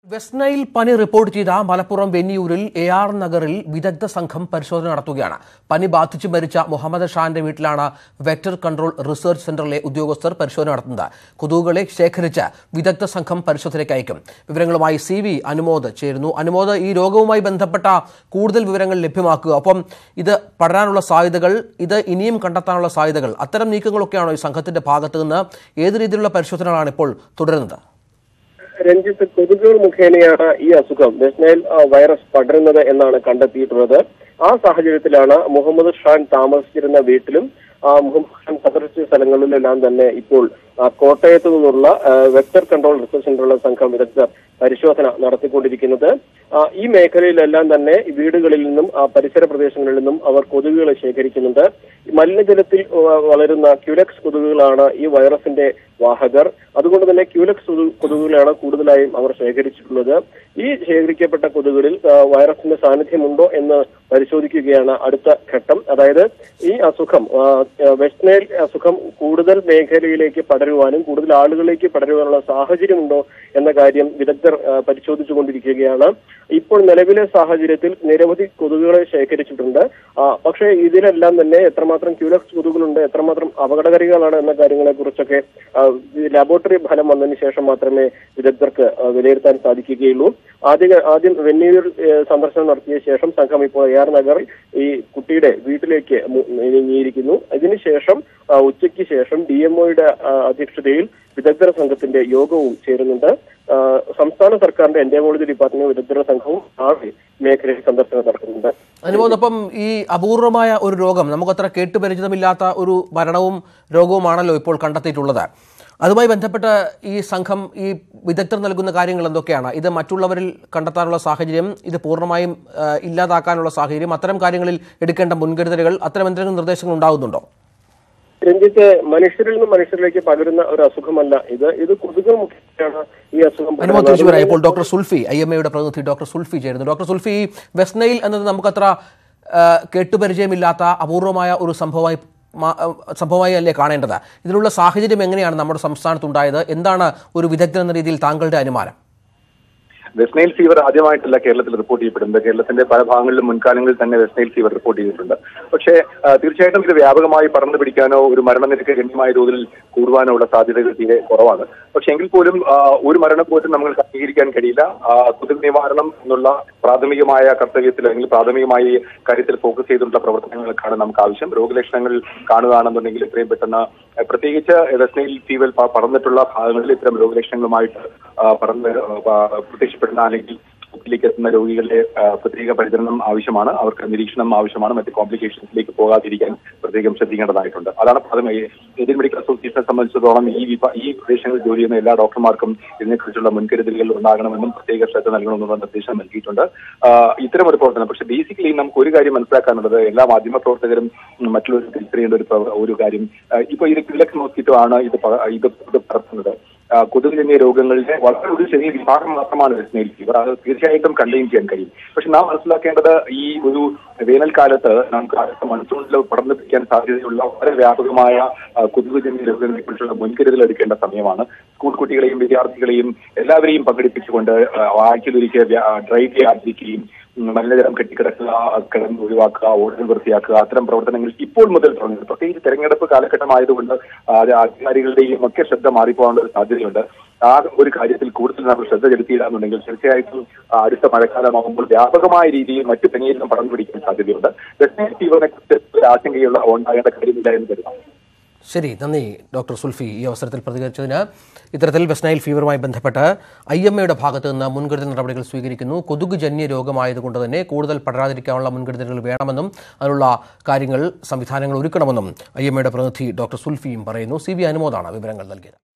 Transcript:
West Nile പനി report ചെയ്ത Malappuram വെന്നിയൂരിൽ A R നഗറിൽ വിദഗ്ധ സംഘം പരിശോധന നടത്തുകയാണ് പനി ബാധിച്ച് മരിച്ച മുഹമ്മദ് ഷാന്റെ വീട്ടിലാണ് വെക്ടർ കൺട്രോൾ റിസർച്ച് സെന്ററിലെ ഉദ്യോഗസ്ഥർ പരിശോധന നടത്തുന്നത് കൊതുകുകളെ ശേഖരിച്ച് വിദഗ്ധ സംഘം പരിശോധനയ്ക്ക് അയക്കും വിവരങ്ങളുമായി സി വി അനുമോദ് ചേരുന്നു അനുമോദ് ഈ രോഗവുമായി ബന്ധപ്പെട്ട കൂടുതൽ വിവരങ്ങൾ ലഭ്യമാക്കുക ഒപ്പം ഇത് പടരാനുള്ള സാധ്യതകൾ ഇത് ഇനിയും കണ്ടെത്താനുള്ള സാധ്യതകൾ അത്തരം നീക്കങ്ങളൊക്കെയാണോ ഈ സംഘത്തിന്റെ ഭാഗത്ത് നിന്ന് ഏത് രീതിയിലുള്ള പരിശോധനകളാണ് ഇപ്പോൾ തുടരുന്നത് രഞ്ജിത്ത് കൊതുകുകൾ മുഖേനയാണ് ഈ അസുഖം വെസ്റ്റ് നൈൽ ആ, വൈറസ് പടരുന്നത് എന്നാണ് കണ്ടെത്തിയിട്ടുള്ളത് ആ സാഹചര്യത്തിലാണ് മുഹമ്മദ് ഷാൻ താമസിച്ചിരുന്ന വീട്ടിലും ആ, മുഹമ്മദ് ഖാൻ സന്ദർശിച്ച സ്ഥലങ്ങളിലെല്ലാം തന്നെ ഇപ്പോൾ ആ, കോട്ടയത്ത് നിന്നുള്ള ആ, വെക്ടർ കൺട്രോൾ റിസർച്ച് സെന്ററുള്ള സംഘം വിദഗ്ധർ പരിശോധന നടത്തിക്കൊണ്ടിരിക്കുന്നത് ആ, ഈ മേഖലയിലെല്ലാം തന്നെ ഈ വീടുകളിൽ നിന്നും ആ, പരിസര പ്രദേശങ്ങളിൽ നിന്നും അവർ കൊതുകുകളെ ശേഖരിക്കുന്നുണ്ട് ഈ മലിനജലത്തിൽ ആ, വളരുന്ന ക്യുലക്സ് കൊതുകുകളാണ് ഈ വൈറസിന്റെ വാഹകർ അതുകൊണ്ട് തന്നെ ക്യൂലക്സ് കൊതു- കൊതുകുകളാണ് കൂടുതലായും അവർ ശേഖരിച്ചിട്ടുള്ളത് ഈ ശേഖരിക്കപ്പെട്ട കൊതുകുകളിൽ ആ, വൈറസിന്റെ സാന്നിധ്യമുണ്ടോ എന്ന് പരിശോധിക്കുകയാണ് അടുത്ത ഘട്ടം അതായത് ഈ അസുഖം ആ, ആ, വെസ്റ്റ് നൈൽ അസുഖം കൂടുതൽ മേഖലയിലേക്ക് പടരുവാനും കൂടുതൽ ആളുകളിലേക്ക് പടരുവാനുള്ള സാഹചര്യമുണ്ടോ എന്ന കാര്യം വിദഗ്ധർ ആ, പരിശോധിച്ചുകൊണ്ടിരിക്കുകയാണ് ഇപ്പോൾ നിലവിലെ സാഹചര്യത്തിൽ നിരവധി കൊതുകുകളെ ശേഖരിച്ചിട്ടുണ്ട് ആ, പക്ഷേ ഇതിലെല്ലാം തന്നെ എത്രമാത്രം ക്യൂലക്സ് കൊതുകുകളുണ്ട് എത്രമാത്രം അപകടകാരികളാണ് എന്ന കാര്യങ്ങളെ കുറിച്ചൊക്കെ ലാബോറട്ടറി ഫലം വന്നതിന് ശേഷം മാത്രമേ വിദഗ്ധർക്ക് ആ, വിലയിരുത്താൻ സാധിക്കുകയുള്ളൂ ആദ്യ ആദ്യം വെന്നീർ ഏഹ്, സന്ദർശനം നടത്തിയ ശേഷം സംഘം ഇപ്പോൾ എ ആർ നഗർ ഈ കുട്ടിയുടെ വീട്ടിലേക്ക് മു- നീങ്ങിയിരിക്കുന്നു ഇതിനുശേഷം ആ, ഉച്ചയ്ക്ക് ശേഷം ഡി എംഒയുടെ അധ്യക്ഷതയിൽ വിദഗ്ധർ സംഘത്തിന്റെ യോഗവും ചേരുന്നുണ്ട് ആ, സംസ്ഥാന സർക്കാരിന്റെ എൻഡോമോളജി ഡിപ്പാർട്ട്മെന്റ് വിദഗ്ധർ സംഘവും നാളെ മേഖലയിൽ സന്ദർശനം നടത്തുന്നുണ്ട് അനുമോദപ്പം ഈ അപൂർവമായ ഒരു രോഗം നമുക്കത്ര കേട്ടുപരിചിതമില്ലാത്ത ഒരു മരണവും രോഗവുമാണല്ലോ ഇപ്പോൾ കണ്ടെത്തിയിട്ടുള്ളത് അതുമായി ബന്ധപ്പെട്ട് ഈ സംഘം ഈ വിദഗ്ധർ നൽകുന്ന കാര്യങ്ങൾ എന്തൊക്കെയാണ് ഇത് മറ്റുള്ളവരിൽ കണ്ടെത്താനുള്ള സാഹചര്യം ഇത് പൂർണ്ണമായും ആ, ഇല്ലാതാക്കാനുള്ള സാഹചര്യം അത്തരം കാര്യങ്ങളിൽ എടുക്കേണ്ട മുൻകരുതലുകൾ അത്തരം എന്തെങ്കിലും നിർദ്ദേശങ്ങൾ ഉണ്ടാകുന്നുണ്ടോ രഞ്ജിത്ത് മനുഷ്യരിൽ നിന്ന് മനുഷ്യരിലേക്ക് പകരുന്ന ഒരു അസുഖമല്ല ഇത് ഇത് കൊതുകുകൾ മുഖേനയാണ് ഈ അസുഖം അനുമോദ് പകരുന്നത്. തിരിച്ചു വരാം ഇപ്പോൾ ഡോക്ടർ സുൽഫി ഐ എം എയുടെ പ്രതിനിധി ഡോക്ടർ സുൽഫി ചേരുന്നു ഡോക്ടർ സുൽഫി ഈ വെസ്റ്റ് നൈൽ എന്നത് നമുക്കത്ര ആ, കേട്ടുപരിചയമില്ലാത്ത അപൂർവമായ ഒരു സംഭവമായി മാ- ആ, സംഭവമായി അല്ലേ കാണേണ്ടത് ഇതിനുള്ള സാഹചര്യം എങ്ങനെയാണ് നമ്മുടെ സംസ്ഥാനത്തുണ്ടായത് എന്താണ് ഒരു വിദഗ്ധൻ എന്ന രീതിയിൽ താങ്കളുടെ അനുമാനം വെസ്റ്റ്നൈൽ ഫീവർ ആദ്യമായിട്ടല്ല കേരളത്തിൽ റിപ്പോർട്ട് ചെയ്യപ്പെടുന്നത് കേരളത്തിന്റെ പല ഭാഗങ്ങളിലും മുൻകാലങ്ങളിൽ തന്നെ വെസ്റ്റ്നൈൽ ഫീവർ റിപ്പോർട്ട് ചെയ്തിട്ടുണ്ട് പക്ഷേ ആ, തീർച്ചയായിട്ടും ഇത് വ്യാപകമായി പടർന്നു പിടിക്കാനോ ഒരു മരണനിരക്ക് ഗണ്യമായ തോതിൽ കൂടുവാനോ ഉള്ള സാധ്യതകൾ തീരെ കുറവാണ് പക്ഷെ എങ്കിൽ പോലും ആ, ഒരു മരണം പോലും നമ്മൾ അംഗീകരിക്കാൻ കഴിയില്ല ആ, കൊതുക് നിവാരണം എന്നുള്ള പ്രാഥമികമായ കർത്തവ്യത്തിൽ അല്ലെങ്കിൽ പ്രാഥമികമായി ഈ കാര്യത്തിൽ ഫോക്കസ് ചെയ്തിട്ടുള്ള പ്രവർത്തനങ്ങൾക്കാണ് നമുക്ക് ആവശ്യം രോഗലക്ഷണങ്ങൾ കാണുകയാണെന്നുണ്ടെങ്കിൽ എത്രയും പെട്ടെന്ന് ആ, പ്രത്യേകിച്ച് വെസ്റ്റ്നൈൽ ഫീവർ പ- പടർന്നിട്ടുള്ള ഭാഗങ്ങളിൽ ഇത്തരം രോഗലക്ഷണങ്ങളുമായിട്ട് ആ, പടർന്ന് ആ, പ്രത്യക്ഷപ്പെടുന്ന അല്ലെങ്കിൽ ിലേക്ക് എത്തുന്ന രോഗികളുടെ ആ, പ്രത്യേക പരിചരണം ആവശ്യമാണ് അവർക്ക് നിരീക്ഷണം ആവശ്യമാണ് മറ്റ് കോംപ്ലിക്കേഷൻസിലേക്ക് പോകാതിരിക്കാൻ പ്രത്യേകം ശ്രദ്ധിക്കേണ്ടതായിട്ടുണ്ട് അതാണ് പ്രാഥമിക ഇന്ത്യൻ മെഡിക്കൽ അസോസിയേഷനെ സംബന്ധിച്ചിടത്തോളം ഈ വിഭ- ഈ പ്രദേശങ്ങളിൽ ജോലി ചെയ്യുന്ന എല്ലാ ഡോക്ടർമാർക്കും ഇതിനെക്കുറിച്ചുള്ള മുൻകരുതലുകൾ ഉണ്ടാകണമെന്നും പ്രത്യേക ശ്രദ്ധ നൽകണമെന്നുള്ള നിർദ്ദേശം നൽകിയിട്ടുണ്ട് ആ, ഇത്തരം ഒരു പ്രവർത്തനം പക്ഷേ ബേസിക്കലി നമുക്ക് ഒരു കാര്യം മനസ്സിലാക്കാനുള്ളത് എല്ലാ മാധ്യമ പ്രവർത്തകരും ഉം, മറ്റുള്ളവരും തിരിച്ചറിയേണ്ട ഒരു പ്രവ- ഒരു കാര്യം ആ, ഇപ്പൊ ഇത് കിലക്സ് മോസ്കിറ്റോ ആണ് ഇത് പ- ഇത് ഇത് പടർത്തുന്നത് ആ, കൊതുകുജന്യ രോഗങ്ങളുടെ വളരെ ഒരു ചെറിയ വിഭാഗം മാത്രമാണ് വെസ്റ്റ്നൈൽ ഫീവർ അത് തീർച്ചയായിട്ടും കണ്ടെയ്ൻ ചെയ്യാൻ കഴിയും പക്ഷെ നാം മനസ്സിലാക്കേണ്ടത് ഈ ഒരു വേനൽക്കാലത്ത് നമുക്ക് അടുത്ത മൺസൂണിൽ പടർന്നു പിടിക്കാൻ സാധ്യതയുള്ള വളരെ വ്യാപകമായ ആ, കൊതുകുജന്യ രോഗങ്ങളെ കുറിച്ചുള്ള മുൻകരുതൽ എടുക്കേണ്ട സമയമാണ് സ്കൂൾ കുട്ടികളെയും വിദ്യാർത്ഥികളെയും എല്ലാവരെയും പങ്കെടുപ്പിച്ചുകൊണ്ട് ആ, ആഴ്ചയിലൊരിക്കൽ വ്യ- ഡ്രൈ ഡേ ആചരിക്കുകയും ഉം, മലിനജലം കെട്ടിക്കിടക്കുക കിടന്ന് ഒഴിവാക്കുക ഓടുകൾ വൃത്തിയാക്കുക അത്തരം പ്രവർത്തനങ്ങൾ ഇപ്പോൾ മുതൽ തുടങ്ങുന്നു പ്രത്യേകിച്ച് തെരഞ്ഞെടുപ്പ് കാലഘട്ടമായതുകൊണ്ട് ആ, അത് അധികാരികളുടെയും ഒക്കെ ശ്രദ്ധ മാറിപ്പോകാനുള്ള ഒരു സാധ്യതയുണ്ട് ആ ഒരു കാര്യത്തിൽ കൂടുതൽ നമ്മൾ ശ്രദ്ധ ചെലുത്തിയില്ലാന്നുണ്ടെങ്കിൽ തീർച്ചയായിട്ടും ആ, അടുത്ത മഴക്കാലമാകുമ്പോൾ വ്യാപകമായ രീതിയിൽ മറ്റു പനിയെല്ലാം പടർന്നു പിടിക്കാൻ സാധ്യതയുണ്ട് വെസ്റ്റേൺ ഫീവറിനെ കുറിച്ച് ഒരു ആശങ്കയുള്ള ഉണ്ടാകേണ്ട കാര്യമില്ല എന്ന് കരുതാം ശരി നന്ദി ഡോക്ടർ സുൽഫി ഈ അവസരത്തിൽ പ്രതികരിച്ചതിന് ഇത്തരത്തിൽ വെസ്റ്റ് നൈൽ ഫീവറുമായി ബന്ധപ്പെട്ട് ഐ എം എയുടെ ഭാഗത്ത് നിന്ന് മുൻകരുതൽ നടപടികൾ സ്വീകരിക്കുന്നു കൊതുകുജന്യ രോഗമായതുകൊണ്ട് തന്നെ കൂടുതൽ പടരാതിരിക്കാനുള്ള മുൻകരുതലുകൾ വേണമെന്നും അതിനുള്ള കാര്യങ്ങൾ സംവിധാനങ്ങൾ ഒരുക്കണമെന്നും ഐ എം എയുടെ പ്രതിനിധി ഡോക്ടർ സുൽഫിയും പറയുന്നു സി ബി അനുമോദാണ് വിവരങ്ങൾ നൽകിയത്